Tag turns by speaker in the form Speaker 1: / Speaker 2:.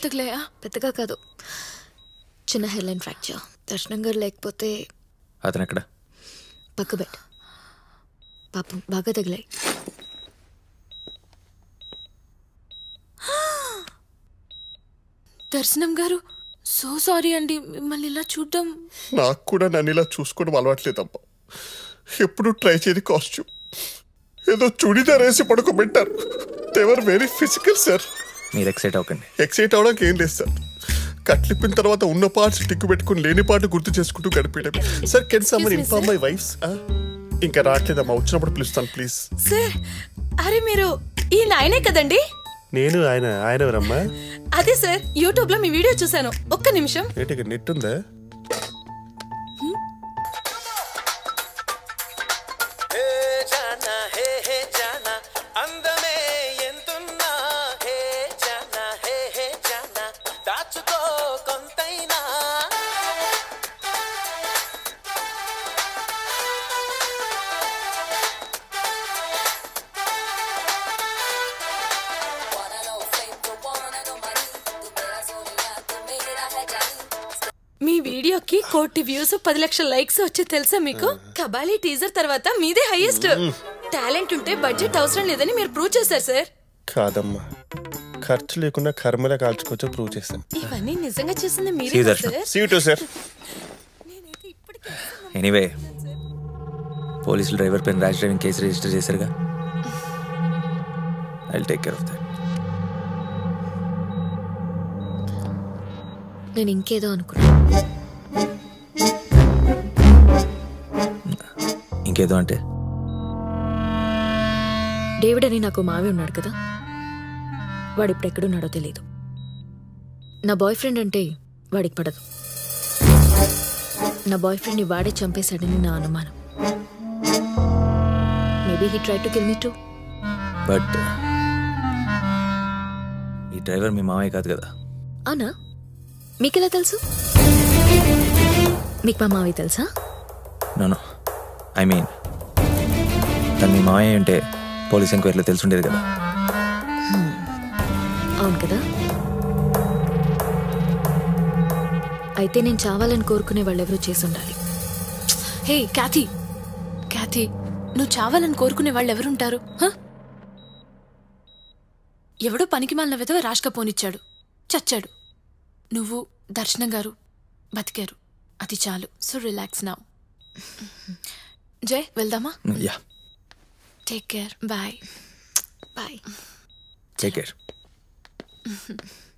Speaker 1: తగిలాయా
Speaker 2: పెద్దగా కాదు చిన్న హెయిర్లైన్ ఫ్రాక్చర్ దర్శనం గారు లేకపోతే
Speaker 3: అతను ఎక్కడ
Speaker 2: పక్క బెడ్ పాపం బాగా తగిలాయి
Speaker 1: దర్శనం గారు సో సారీ అండి మిమ్మల్ని ఇలా చూడడం
Speaker 4: నాకు కూడా నన్ను ఇలా చూసుకోవడం అలవాట్లేదమ్మా ఎప్పుడు ట్రై చేయని కాస్ట్యూమ్ ఏదో చుడిదార్ వేసి పడుకోబెట్టారు దేవర్ వెరీ ఫిజికల్ సార్
Speaker 3: మీరు ఎక్సైట్ అవ్వకండి
Speaker 4: ఎక్సైట్ అవడానికి ఏం లేదు సార్ కట్లిప్పిన తర్వాత ఉన్న పార్ట్స్ టిక్కు పెట్టుకుని లేని పాటు గుర్తు చేసుకుంటూ గడిపేయడం sir can someone
Speaker 1: Excuse me,
Speaker 4: inform my wife's ఇంకా రావట్లేదమ్మా వచ్చినప్పుడు పిలుస్తాను ప్లీజ్
Speaker 1: సార్ అరే మీరు ఈ నాయనే కదండి
Speaker 4: నేను ఆయన ఆయన ఎవరమ్మా
Speaker 1: అదే సార్ యూట్యూబ్ లో మీ వీడియో చూశాను ఒక్క నిమిషం
Speaker 4: ఏంటి ఇక్కడ నెట్ ఉందా
Speaker 5: హే జానా హే హే జానా అందమే ఎంతున్నా హే జానా హే హే జానా దాచుకో కొంతైనా
Speaker 1: మీ వీడియోకి కోటి వ్యూస్ పది లక్షల లైక్స్ వచ్చి తెలుసా మీకు కబాలీ టీజర్ తర్వాత మీదే హైయెస్ట్ టాలెంట్ ఉంటే బడ్జెట్ అవసరం లేదని మీరు ప్రూవ్ చేశారు సార్
Speaker 4: కాదమ్మా ఖర్చు లేకుండా కర్మలా కాల్చుకోవచ్చో ప్రూవ్ చేశాను
Speaker 1: ఇవన్నీ నిజంగా చేసింది
Speaker 3: See
Speaker 1: మీరే
Speaker 3: you,
Speaker 1: కదా
Speaker 3: దర్శనం.
Speaker 1: సార్
Speaker 4: సీ టు సార్
Speaker 1: నేనైతే ఇప్పటికీ
Speaker 3: ఎనీవే పోలీసులు డ్రైవర్ పైన ర్యాష్ డ్రైవింగ్ కేసు రిజిస్టర్ చేశారుగా I take care of that
Speaker 2: నేను ఇంకేదో అనుకున్నా
Speaker 3: ఇంకేదో అంటే
Speaker 2: డేవిడ్ అని నాకు మావి ఉన్నాడు కదా వాడు ఇప్పుడు ఎక్కడున్నాడో తెలియదు నా బాయ్ ఫ్రెండ్ అంటే వాడికి పడదు నా బాయ్ ఫ్రెండ్ని వాడే చంపేశాడని నా అనుమానం maybe he try to kill me too
Speaker 3: but ఈ డ్రైవర్ మీ మామయ్య కాదు కదా
Speaker 2: అవునా మీకెలా తెలుసు మీకు మా మావి తెలుసా
Speaker 3: నో ఐ మీన్ తను మీ మామయ్య అంటే పోలీస్ ఎంక్వైరీలో తెలుసుండేది కదా
Speaker 2: అవును కదా అయితే నేను చావాలని కోరుకునే వాళ్ళెవరూ చేసి ఉండాలి
Speaker 1: హే క్యాథీ క్యాథీ నువ్వు చావాలని కోరుకునే వాళ్ళు ఎవరుంటారు హ? ఎవడో పనికి మాలిన విధవ రాష్క పోనిచ్చాడు చచ్చాడు నువ్వు దర్శనం గారు బతికారు అది చాలు సో రిలాక్స్ నా జై వెళ్దామా
Speaker 3: yeah
Speaker 1: take care bye
Speaker 2: bye
Speaker 3: take care